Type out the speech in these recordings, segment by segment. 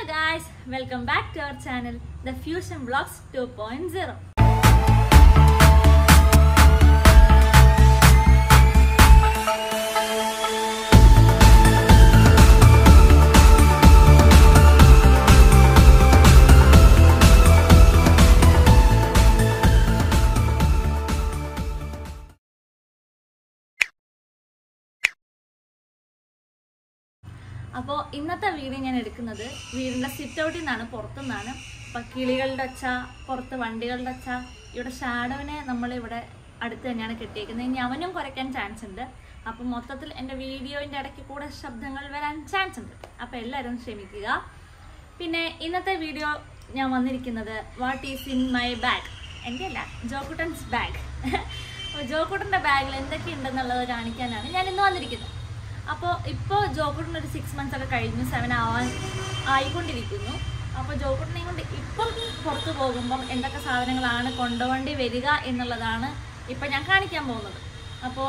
guys, welcome back to our channel, The Fusion Vlogs 2.0. അപ്പോൾ ഇന്നത്തെ video ഞാൻ എടുക്കുന്നത് വീടിൻ്റെ സിറ്റ് ഔട്ടിൽ നിന്നാണ് പുറത്തുനിന്നാണ് അപ്പം കിളികളുടെ ഒച്ച പുറത്ത് വണ്ടികളുടെ ഒച്ച ഇവിടെ ഷാഡോവിനെ നമ്മൾ ഇവിടെ അടുത്ത് തന്നെയാണ് കെട്ടിയേക്കുന്നത് ഇനി അവനും കുറയ്ക്കാൻ ചാൻസ് ഉണ്ട് അപ്പം മൊത്തത്തിൽ എൻ്റെ വീഡിയോൻ്റെ ഇടയ്ക്ക് കൂടെ ശബ്ദങ്ങൾ വരാൻ ചാൻസ് ഉണ്ട് അപ്പം എല്ലാവരും ക്ഷമിക്കുക പിന്നെ ഇന്നത്തെ വീഡിയോ ഞാൻ വന്നിരിക്കുന്നത് what is in my bag എൻ്റെ അല്ല ജോക്കുട്ടൻസ് ബാഗ് അപ്പോൾ ജോക്കുട്ടൻ്റെ ബാഗിൽ എന്തൊക്കെ ഉണ്ടെന്നുള്ളത് കാണിക്കാനാണ് ഞാൻ ഇന്ന് വന്നിരിക്കുന്നത് അപ്പോൾ ഇപ്പോൾ ജോക്കുട്ടൻ ഒരു സിക്സ് മന്ത്സ് ഒക്കെ കഴിഞ്ഞു സെവൻ ആവാൻ ആയിക്കൊണ്ടിരിക്കുന്നു അപ്പോൾ ജോക്കുട്ടനെ കൊണ്ട് ഇപ്പം പുറത്ത് പോകുമ്പം എന്തൊക്കെ സാധനങ്ങളാണ് കൊണ്ടുപോകേണ്ടി വരിക എന്നുള്ളതാണ് ഇപ്പം ഞാൻ കാണിക്കാൻ പോകുന്നത് അപ്പോൾ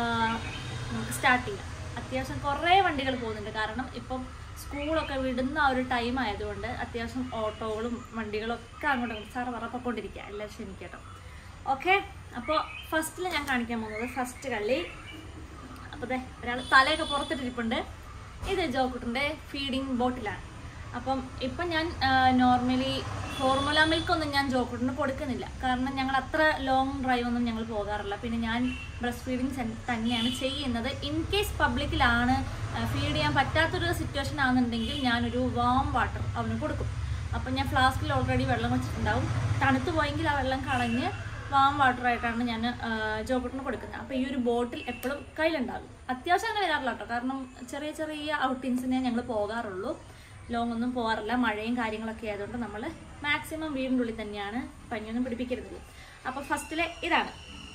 നമുക്ക് സ്റ്റാർട്ട് ചെയ്യാം അത്യാവശ്യം കുറേ വണ്ടികൾ പോകുന്നുണ്ട് കാരണം ഇപ്പം സ്കൂളൊക്കെ വിടുന്ന ആ ഒരു ടൈം ആയതുകൊണ്ട് അത്യാവശ്യം ഓട്ടോകളും വണ്ടികളും ഒക്കെ അങ്ങോട്ട് സാറ് പറപ്പൊക്കൊണ്ടിരിക്കുക എല്ലാം ക്ഷമിക്കട്ടോ ഓക്കെ അപ്പോൾ ഫസ്റ്റിൽ ഞാൻ കാണിക്കാൻ പോകുന്നത് ഫസ്റ്റ് കളി അപ്പോൾ ദേ ഒരാൾ തലയൊക്കെ പുറത്തിട്ടിരിപ്പുണ്ട് ഇത് ജോക്കുട്ടിൻ്റെ ഫീഡിങ് ബോട്ടിലാണ് അപ്പം ഇപ്പം ഞാൻ നോർമലി ഫോർമുല മിൽക്കൊന്നും ഞാൻ ജോക്കുട്ടിന് കൊടുക്കുന്നില്ല കാരണം ഞങ്ങൾ അത്ര ലോങ് ഡ്രൈവ് ഒന്നും ഞങ്ങൾ പോകാറില്ല പിന്നെ ഞാൻ ബ്രസ്റ്റ് ഫീഡിങ് തന്നെയാണ് ചെയ്യുന്നത് ഇൻ കേസ് പബ്ലിക്കിലാണ് ഫീഡ് ചെയ്യാൻ പറ്റാത്തൊരു സിറ്റുവേഷൻ ആണെന്നുണ്ടെങ്കിൽ ഞാനൊരു വാം വാട്ടർ അവന് കൊടുക്കും അപ്പം ഞാൻ ഫ്ലാസ്കിൽ ഓൾറെഡി വെള്ളം വെച്ചിട്ടുണ്ടാവും തണുത്ത് പോയെങ്കിൽ ആ വെള്ളം കളഞ്ഞ് വാം വാട്ടർ ആയിട്ടാണ് ഞാൻ ജോബട്ടിന് കൊടുക്കുന്നത് അപ്പോൾ ഈ ഒരു ബോട്ടിൽ എപ്പോഴും കയ്യിലുണ്ടാകും അത്യാവശ്യം അങ്ങനെ വരാറില്ല കേട്ടോ കാരണം ചെറിയ ചെറിയ ഔട്ടിങ്സിനെ ഞങ്ങൾ പോകാറുള്ളൂ ലോങ് ഒന്നും പോകാറില്ല മഴയും കാര്യങ്ങളൊക്കെ ആയതുകൊണ്ട് നമ്മൾ മാക്സിമം വീടിൻ്റെ ഉള്ളിൽ തന്നെയാണ് പനിയൊന്നും പിടിപ്പിക്കരുത് അപ്പോൾ ഫസ്റ്റിലെ ഇതാണ്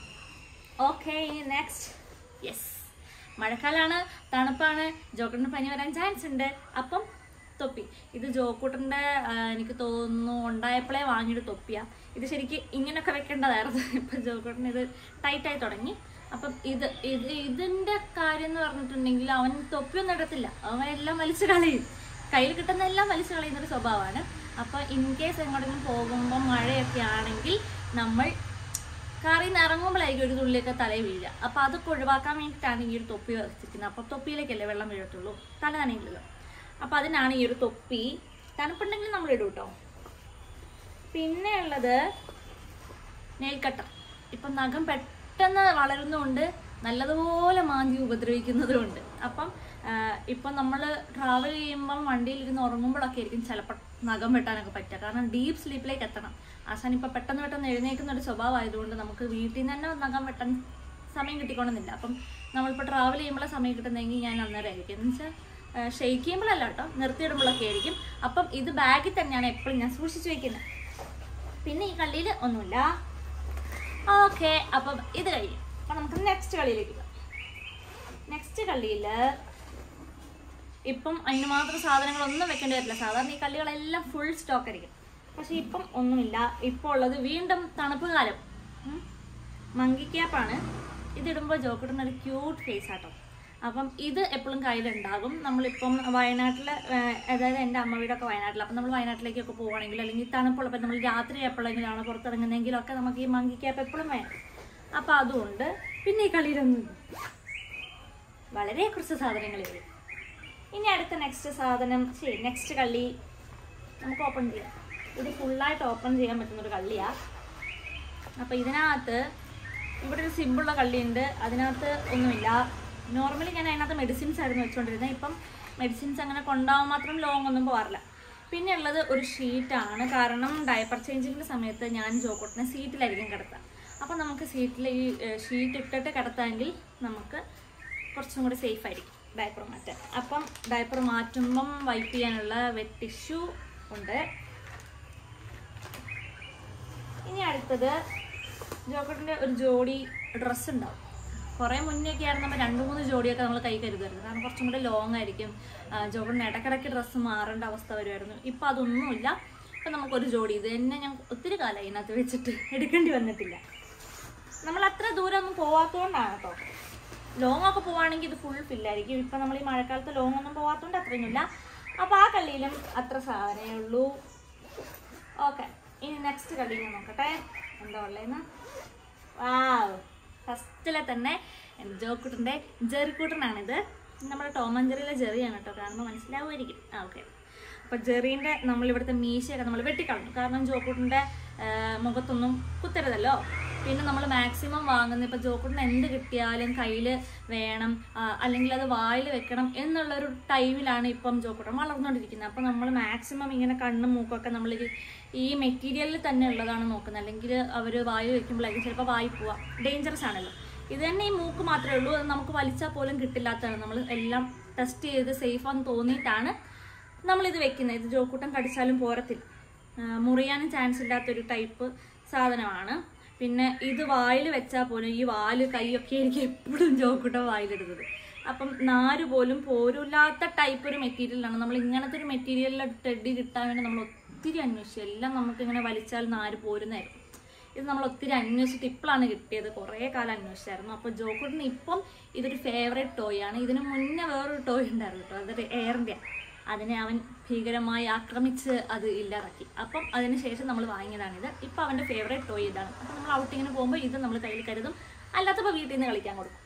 ഓക്കെ നെക്സ്റ്റ് യെസ് മഴക്കാലമാണ് തണുപ്പാണ് ജോക്കറിന് പനി വരാൻ ചാൻസ് ഉണ്ട് അപ്പം തൊപ്പി ഇത് ജോക്കൂട്ടൻ്റെ എനിക്ക് തോന്നുന്നു ഉണ്ടായപ്പോഴേ വാങ്ങിയിട്ട് തൊപ്പിയാ ഇത് ശരിക്ക് ഇങ്ങനെയൊക്കെ വെക്കേണ്ടതായിരുന്നു ഇപ്പം ജോക്കൂട്ടൻ ഇത് ടൈറ്റായി തുടങ്ങി അപ്പം ഇത് ഇത് ഇതിൻ്റെ കാര്യം എന്ന് പറഞ്ഞിട്ടുണ്ടെങ്കിൽ അവൻ തൊപ്പിയൊന്നും ഇടത്തില്ല അവൻ എല്ലാം വലിച്ചു കളയും കയ്യിൽ കിട്ടുന്ന എല്ലാം വലിച്ചു കളയുന്നൊരു സ്വഭാവമാണ് അപ്പോൾ ഇൻ കേസ് എങ്ങോട്ടെങ്കിലും പോകുമ്പോൾ മഴയൊക്കെ ആണെങ്കിൽ നമ്മൾ കാറിൽ നിന്ന് ഇറങ്ങുമ്പോഴായിരിക്കും ഒരു തുള്ളിയൊക്കെ തലയിൽ വീഴുക അപ്പോൾ അതൊക്കെ ഒഴിവാക്കാൻ വേണ്ടിയിട്ടാണ് ഈ ഒരു തൊപ്പി വച്ചിരിക്കുന്നത് അപ്പോൾ തൊപ്പിയിലേക്കല്ലേ വെള്ളം വീഴത്തുള്ളൂ തല നനയില്ലല്ലോ അപ്പോൾ അതിനാണ് ഈ ഒരു തൊപ്പി തണുപ്പുണ്ടെങ്കിൽ നമ്മൾ ഇടും കേട്ടോ പിന്നെ ഉള്ളത് നെയിൽ കട്ടർ ഇപ്പം നഖം പെട്ടെന്ന് വളരുന്നതുകൊണ്ട് നല്ലതുപോലെ മാന്തി ഉപദ്രവിക്കുന്നതുമുണ്ട് അപ്പം ഇപ്പം നമ്മൾ ട്രാവൽ ചെയ്യുമ്പം വണ്ടിയിലിരുന്ന് ഉറങ്ങുമ്പോഴൊക്കെ ആയിരിക്കും ചിലപ്പോൾ നഖം വെട്ടാനൊക്കെ പറ്റുക കാരണം ഡീപ്പ് സ്ലീപ്പിലേക്ക് എത്തണം ആശാൻ ഇപ്പം പെട്ടെന്ന് പെട്ടെന്ന് എഴുന്നേൽക്കുന്ന ഒരു സ്വഭാവമായതുകൊണ്ട് നമുക്ക് വീട്ടിൽ നിന്ന് തന്നെ നഖം വെട്ടാൻ സമയം കിട്ടിക്കൊള്ളുന്നില്ല അപ്പം നമ്മളിപ്പോൾ ട്രാവൽ ചെയ്യുമ്പോഴേ സമയം കിട്ടുന്നതെങ്കിൽ ഞാൻ അന്നേരം ആയിരിക്കും എന്ന് വെച്ചാൽ ഷെയ്ക്ക് ചെയ്യുമ്പോഴല്ല കേട്ടോ നിർത്തിയിടുമ്പോഴൊക്കെ ആയിരിക്കും അപ്പം ഇത് ബാഗിൽ തന്നെയാണ് എപ്പോഴും ഞാൻ സൂക്ഷിച്ചു വെക്കുന്നത് പിന്നെ ഈ കളിയിൽ ഒന്നുമില്ല ഓക്കെ അപ്പം ഇത് കഴിയും അപ്പം നമുക്ക് നെക്സ്റ്റ് കളിയിലേക്ക് പോകാം നെക്സ്റ്റ് കളിയിൽ ഇപ്പം അതിന് മാത്രം സാധനങ്ങളൊന്നും വെക്കേണ്ടി വരില്ല സാധാരണ ഈ കളികളെല്ലാം ഫുൾ സ്റ്റോക്ക് ആയിരിക്കും പക്ഷെ ഇപ്പം ഒന്നുമില്ല ഇപ്പോൾ ഉള്ളത് വീണ്ടും തണുപ്പ് കാലം മങ്കി ക്യാപ്പാണ് ഇതിടുമ്പോൾ ജോക്കിടുന്ന ഒരു ക്യൂട്ട് ഫേസ് ആട്ടോ അപ്പം ഇത് എപ്പോഴും കയ്യിലുണ്ടാകും നമ്മളിപ്പം വയനാട്ടിൽ അതായത് എൻ്റെ അമ്മ വീടൊക്കെ വയനാട്ടിൽ അപ്പം നമ്മൾ വയനാട്ടിലേക്കൊക്കെ പോവുകയാണെങ്കിൽ അല്ലെങ്കിൽ തണുപ്പുള്ളപ്പോൾ നമ്മൾ രാത്രി എപ്പോഴെങ്കിലാണ് പുറത്തിറങ്ങുന്നതെങ്കിലൊക്കെ നമുക്ക് ഈ മങ്കി ക്യാപ്പ് എപ്പോഴും വേണം അപ്പം അതുകൊണ്ട് പിന്നെ ഈ കളിയിലൊന്നും വളരെ കുറച്ച് സാധനങ്ങളേ ഉള്ളൂ ഇനി അടുത്ത നെക്സ്റ്റ് സാധനം ശരി നെക്സ്റ്റ് കളി നമുക്ക് ഓപ്പൺ ചെയ്യാം ഇത് ഫുള്ളായിട്ട് ഓപ്പൺ ചെയ്യാൻ പറ്റുന്നൊരു കള്ളിയാണ് അപ്പോൾ ഇതിനകത്ത് ഇവിടെ ഒരു സിമ്പിളുള്ള കള്ളിയുണ്ട് അതിനകത്ത് ഒന്നുമില്ല നോർമലി ഞാൻ അതിനകത്ത് മെഡിസിൻസ് ആയിരുന്നു വെച്ചുകൊണ്ടിരുന്നത് ഇപ്പം മെഡിസിൻസ് അങ്ങനെ കൊണ്ടുപോകാൻ മാത്രം ലോങ് ഒന്നും പോകാറില്ല പിന്നെ ഉള്ളത് ഒരു ഷീറ്റാണ് കാരണം ഡയപ്പർ ചേഞ്ചിങ്ങിൻ്റെ സമയത്ത് ഞാൻ ജോക്കോട്ടിനെ സീറ്റിലായിരിക്കും കിടത്തുക അപ്പം നമുക്ക് സീറ്റിൽ ഈ ഷീറ്റ് ഇട്ടിട്ട് കിടത്താമെങ്കിൽ നമുക്ക് കുറച്ചും കൂടി സേഫ് ആയിരിക്കും ഡയപ്പർ മാറ്റാൻ അപ്പം ഡയപ്പർ മാറ്റുമ്പം വൈപ്പ് ചെയ്യാനുള്ള വെറ്റ് ടിഷ്യൂ ഉണ്ട് ഇനി അടുത്തത് ജോക്കറ്റിൻ്റെ ഒരു ജോഡി ഡ്രസ്സ് ഉണ്ടാവും കുറേ മുന്നേയൊക്കെ ആയിരുന്നപ്പോൾ രണ്ട് മൂന്ന് ജോഡിയൊക്കെ നമ്മൾ കൈ കരുതായിരുന്നു കാരണം കുറച്ചും കൂടെ ലോങ് ആയിരിക്കും ജോക്കറ്റിന് ഇടയ്ക്കിടയ്ക്ക് ഡ്രസ്സ് മാറേണ്ട അവസ്ഥ വരുമായിരുന്നു ഇപ്പം അതൊന്നുമില്ല ഇപ്പം നമുക്കൊരു ജോഡി ഇത് തന്നെ ഞാൻ ഒത്തിരി കാലം ഇതിനകത്ത് വെച്ചിട്ട് എടുക്കേണ്ടി വന്നിട്ടില്ല നമ്മൾ അത്ര ദൂരം ഒന്നും പോവാത്തതുകൊണ്ടാണ് കേട്ടോ ലോങ് ഒക്കെ പോവാണെങ്കിൽ ഇത് ഫുൾ ഫില്ലായിരിക്കും ഇപ്പം നമ്മൾ ഈ മഴക്കാലത്ത് ലോങ് ഒന്നും പോവാത്തതുകൊണ്ട് അത്രയൊന്നുമില്ല അപ്പോൾ ആ കള്ളിയിലും അത്ര സാധനമേ ഉള്ളൂ ഓക്കെ ഇനി നെക്സ്റ്റ് കളി ഞാൻ നോക്കട്ടെ എന്താ ഉള്ളതെന്ന് വാവ് ഫസ്റ്റിലെ തന്നെ ജോക്കുട്ടൻ്റെ ജെറിക്കൂട്ടനാണിത് നമ്മുടെ ടോമഞ്ചെറിയിലെ ജെറിയാണ് കേട്ടോ കാണുമ്പോൾ മനസ്സിലാവുമായിരിക്കും ആ ഓക്കെ അപ്പോൾ ജെറീൻ്റെ നമ്മളിവിടുത്തെ മീശയൊക്കെ നമ്മൾ വെട്ടിക്കളഞ്ഞു കാരണം ജോക്കൂട്ടിൻ്റെ മുഖത്തൊന്നും കുത്തരുതല്ലോ പിന്നെ നമ്മൾ മാക്സിമം വാങ്ങുന്ന ഇപ്പോൾ ജോക്കൂട്ടിന് എന്ത് കിട്ടിയാലും കയ്യിൽ വേണം ആ, അല്ലെങ്കിൽ അത് വായിൽ വെക്കണം എന്നുള്ളൊരു ടൈമിലാണ് ഇപ്പം ജോക്കൂട്ടൻ വളർന്നുകൊണ്ടിരിക്കുന്നത് അപ്പോൾ നമ്മൾ മാക്സിമം ഇങ്ങനെ കണ്ണും മൂക്കൊക്കെ നമ്മൾ ഈ മെറ്റീരിയലിൽ തന്നെ ഉള്ളതാണ് നോക്കുന്നത് അല്ലെങ്കിൽ അവർ വായിൽ വെക്കുമ്പോഴായിരിക്കും ചിലപ്പോൾ വായി പോവാം ഡേഞ്ചറസ് ആണല്ലോ ഇത് തന്നെ ഈ മൂക്ക് മാത്രമേ ഉള്ളൂ അത് നമുക്ക് വലിച്ചാൽ പോലും കിട്ടില്ലാത്തതാണ് നമ്മൾ എല്ലാം ടെസ്റ്റ് ചെയ്ത് സേഫാന്ന് തോന്നിയിട്ടാണ് നമ്മളിത് വെക്കുന്നത് ഇത് ജോക്കൂട്ടം കടിച്ചാലും പോരത്തില്ല ആ, മുറിയാനും ചാൻസ് ഇല്ലാത്തൊരു ടൈപ്പ് സാധനമാണ് പിന്നെ ഇത് വായിൽ വെച്ചാൽ പോലും ഈ വാല് കൈയൊക്കെ എനിക്ക് എപ്പോഴും ജോക്കൂട്ടം വായിലിടുന്നത് അപ്പം നാര് പോലും പോരില്ലാത്ത ടൈപ്പ് ഒരു മെറ്റീരിയലാണ് നമ്മൾ ഇങ്ങനത്തെ ഒരു മെറ്റീരിയലിൽ ടെഡി കിട്ടാൻ വേണ്ടി നമ്മൾ ഒത്തിരി അന്വേഷിച്ചു എല്ലാം നമുക്ക് ഇങ്ങനെ വലിച്ചാൽ നാര് പോരുന്നതായിരുന്നു ഇത് നമ്മൾ ഒത്തിരി അന്വേഷിച്ചിട്ട് ഇപ്പോഴാണ് കിട്ടിയത് കുറേ കാലം അന്വേഷിച്ചായിരുന്നു അപ്പോൾ ജോക്കുട്ടിന് ഇപ്പം ഇതൊരു ഫേവറേറ്റ് ടോയ് ആണ് ഇതിന് മുന്നേ വേറൊരു ടോയ് ഉണ്ടായിരുന്നു കേട്ടോ അതൊരു എയറിൻ്റെ അതിനെ അവൻ ഭീകരമായി ആക്രമിച്ച് അത് ഇല്ലാതാക്കി അപ്പം അതിന് ശേഷം നമ്മൾ വാങ്ങിയതാണിത് ഇപ്പം അവൻ്റെ ഫേവറേറ്റ് ടോയ് ഇതാണ് അപ്പം നമ്മൾ ഔട്ടിങ്ങിന് പോകുമ്പോൾ ഇത് നമ്മൾ കയ്യിൽ കരുതും അല്ലാത്തപ്പോൾ വീട്ടിൽ നിന്ന് കളിക്കാൻ കൊടുക്കും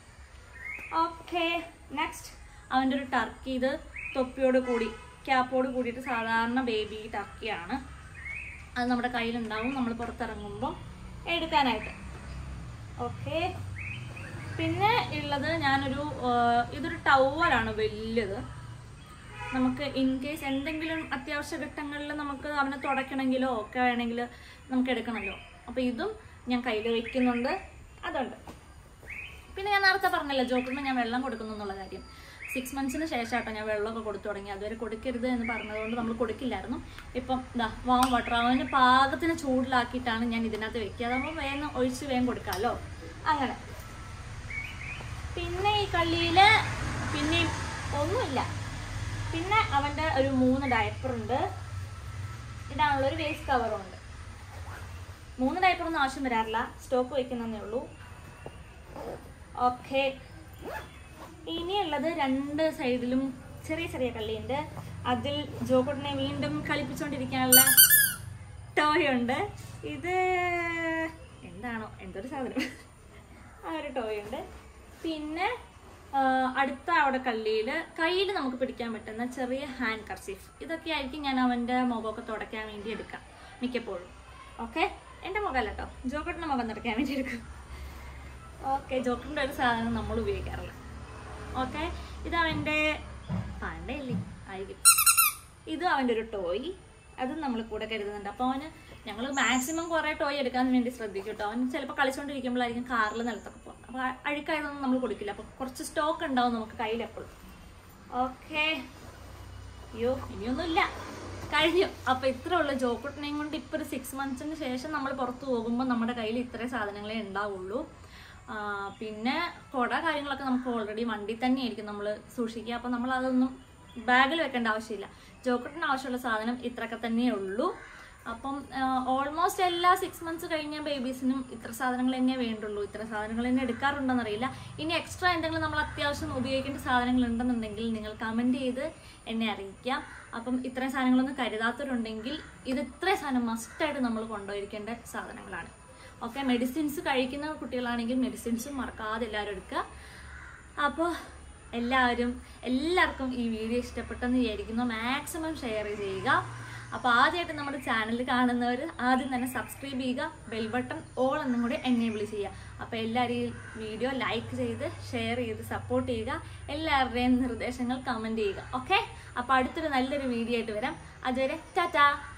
ഓക്കെ നെക്സ്റ്റ് അവൻ്റെ ഒരു ടർക്കി ഇത് തൊപ്പിയോട് കൂടി ക്യാപ്പോട് കൂടിയിട്ട് സാധാരണ ബേബി ടർക്കിയാണ് അത് നമ്മുടെ കയ്യിലുണ്ടാവും നമ്മൾ പുറത്തിറങ്ങുമ്പോൾ എടുക്കാനായിട്ട് ഓക്കെ പിന്നെ ഉള്ളത് ഞാനൊരു ആ, ഇതൊരു ടവലാണ് വലിയത് നമുക്ക് ഇൻ കേസ് എന്തെങ്കിലും അത്യാവശ്യ ഘട്ടങ്ങളിൽ നമുക്ക് അവനെ തുടയ്ക്കണമെങ്കിലോ ഒക്കെ വേണമെങ്കിൽ നമുക്ക് എടുക്കണമല്ലോ അപ്പോൾ ഇതും ഞാൻ കയ്യിൽ വയ്ക്കുന്നുണ്ട് അതുണ്ട് പിന്നെ ഞാൻ നേരത്തെ പറഞ്ഞല്ലോ ജോക്കിന് ഞാൻ വെള്ളം കൊടുക്കുന്നു എന്നുള്ള കാര്യം സിക്സ് മന്ത്സിന് ശേഷം കേട്ടോ ഞാൻ വെള്ളമൊക്കെ കൊടുത്തു തുടങ്ങി അതുവരെ കൊടുക്കരുത് എന്ന് പറഞ്ഞതുകൊണ്ട് നമ്മൾ കൊടുക്കില്ലായിരുന്നു ഇപ്പം ഇതാ വാം വാട്ടർ അവന് പാകത്തിന് ചൂടിലാക്കിയിട്ടാണ് ഞാൻ ഇതിനകത്ത് വെക്കുക അതാകുമ്പോൾ വേഗം ഒഴിച്ച് വേഗം കൊടുക്കാമല്ലോ അങ്ങനെ പിന്നെ ഈ കള്ളിയിൽ പിന്നെ ഒന്നുമില്ല പിന്നെ അവൻ്റെ ഒരു മൂന്ന് ഡയപ്പറുണ്ട് ഇതാണുള്ള ഒരു വേസ്റ്റ് കവറും ഉണ്ട് മൂന്ന് ഡയപ്പറൊന്നും ആവശ്യം വരാറില്ല സ്റ്റോക്ക് വയ്ക്കുന്നതേ ഉള്ളൂ ഓക്കെ ഇനിയുള്ളത് രണ്ട് സൈഡിലും ചെറിയ ചെറിയ കള്ളിയുണ്ട് അതിൽ ജോക്കുട്ടിനെ വീണ്ടും കളിപ്പിച്ചുകൊണ്ടിരിക്കാനുള്ള ടോയ് ഉണ്ട് ഇത് എന്താണോ എന്തൊരു സാധനം ആ ഒരു ടോയ് ഉണ്ട് പിന്നെ ആ, അടുത്ത അവിടെ കള്ളിയിൽ കയ്യിൽ നമുക്ക് പിടിക്കാൻ പറ്റുന്ന ചെറിയ ഹാൻഡ് കർച്ചീഫ് ഇതൊക്കെ ആയിരിക്കും ഞാൻ അവൻ്റെ മുഖമൊക്കെ തുടയ്ക്കാൻ വേണ്ടി എടുക്കാം മിക്കപ്പോഴും ഓക്കെ എൻ്റെ മുഖമല്ല കേട്ടോ ജോക്കട്ടിൻ്റെ മുഖം തുടയ്ക്കാൻ വേണ്ടി എടുക്കും ഓക്കെ ജോക്കറിൻ്റെ ഒരു സാധനം നമ്മൾ ഉപയോഗിക്കാറില്ല ഓക്കെ ഇത് അവൻ്റെ പാണ്ടയല്ലേ ആയിരിക്കും ഇതും അവൻ്റെ ഒരു ടോയ് അതും നമ്മൾ കൂടെ കരുതുന്നുണ്ട് അപ്പോൾ അവന് ഞങ്ങൾ മാക്സിമം കുറേ ടോയ് എടുക്കാൻ വേണ്ടി ശ്രദ്ധിക്കും കേട്ടോ അവൻ ചിലപ്പോൾ കളിച്ചുകൊണ്ടിരിക്കുമ്പോഴായിരിക്കും കാറിൽ നിലത്തൊക്കെ പോകും അപ്പോൾ അഴുക്കായതൊന്നും നമ്മൾ കൊടുക്കില്ല അപ്പോൾ കുറച്ച് സ്റ്റോക്ക് ഉണ്ടാവും നമുക്ക് കയ്യിൽ എപ്പോഴും ഓക്കെ അയ്യോ ഇനിയൊന്നുമില്ല കഴിഞ്ഞു അപ്പോൾ ഇത്ര ഉള്ള ജോക്കുട്ടിനെയും കൊണ്ട് ഇപ്പോൾ ഒരു സിക്സ് മന്ത്സിന് ശേഷം നമ്മൾ പുറത്ത് പോകുമ്പോൾ നമ്മുടെ കയ്യിൽ ഇത്രയും സാധനങ്ങളെ ഉണ്ടാവുള്ളൂ ആ, പിന്നെ കുട കാര്യങ്ങളൊക്കെ നമുക്ക് ഓൾറെഡി വണ്ടി തന്നെയായിരിക്കും നമ്മൾ സൂക്ഷിക്കുക അപ്പോൾ നമ്മൾ അതൊന്നും ബാഗിൽ വെക്കേണ്ട ആവശ്യമില്ല ജോക്കറ്റിന് ആവശ്യമുള്ള സാധനം ഇത്രയൊക്കെ തന്നെയേ ഉള്ളൂ അപ്പം ഓൾമോസ്റ്റ് എല്ലാ സിക്സ് മന്ത്സ് കഴിഞ്ഞ ബേബീസിനും ഇത്ര സാധനങ്ങൾ തന്നെ വേണ്ടുള്ളൂ ഇത്ര സാധനങ്ങൾ തന്നെ എടുക്കാറുണ്ടെന്ന് അറിയില്ല ഇനി എക്സ്ട്രാ എന്തെങ്കിലും നമ്മൾ അത്യാവശ്യം ഉപയോഗിക്കേണ്ട സാധനങ്ങൾ ഉണ്ടെന്നുണ്ടെങ്കിൽ നിങ്ങൾ കമൻറ്റ് ചെയ്ത് എന്നെ അറിയിക്കാം അപ്പം ഇത്രയും സാധനങ്ങളൊന്നും കരുതാത്തവരുണ്ടെങ്കിൽ ഇത് ഇത്രയും സാധനം മസ്റ്റായിട്ട് നമ്മൾ കൊണ്ടുപോയിരിക്കേണ്ട സാധനങ്ങളാണ് ഓക്കെ മെഡിസിൻസ് കഴിക്കുന്ന കുട്ടികളാണെങ്കിൽ മെഡിസിൻസും മറക്കാതെ എല്ലാവരും എടുക്കുക അപ്പോൾ എല്ലാവരും എല്ലാവർക്കും ഈ വീഡിയോ ഇഷ്ടപ്പെട്ടെന്ന് വിചാരിക്കുന്നു മാക്സിമം ഷെയർ ചെയ്യുക അപ്പോൾ ആദ്യമായിട്ട് നമ്മുടെ ചാനൽ കാണുന്നവർ ആദ്യം തന്നെ സബ്സ്ക്രൈബ് ചെയ്യുക ബെൽ ബട്ടൺ ഓൾ എന്നും കൂടി എനേബിൾ ചെയ്യുക അപ്പോൾ എല്ലാവരും ഈ വീഡിയോ ലൈക്ക് ചെയ്ത് ഷെയർ ചെയ്ത് സപ്പോർട്ട് ചെയ്യുക എല്ലാവരുടെയും നിർദ്ദേശങ്ങൾ കമൻറ്റ് ചെയ്യുക ഓക്കെ അപ്പോൾ അടുത്തൊരു നല്ലൊരു വീഡിയോ ആയിട്ട് വരാം അതുവരെ ടാറ്റാ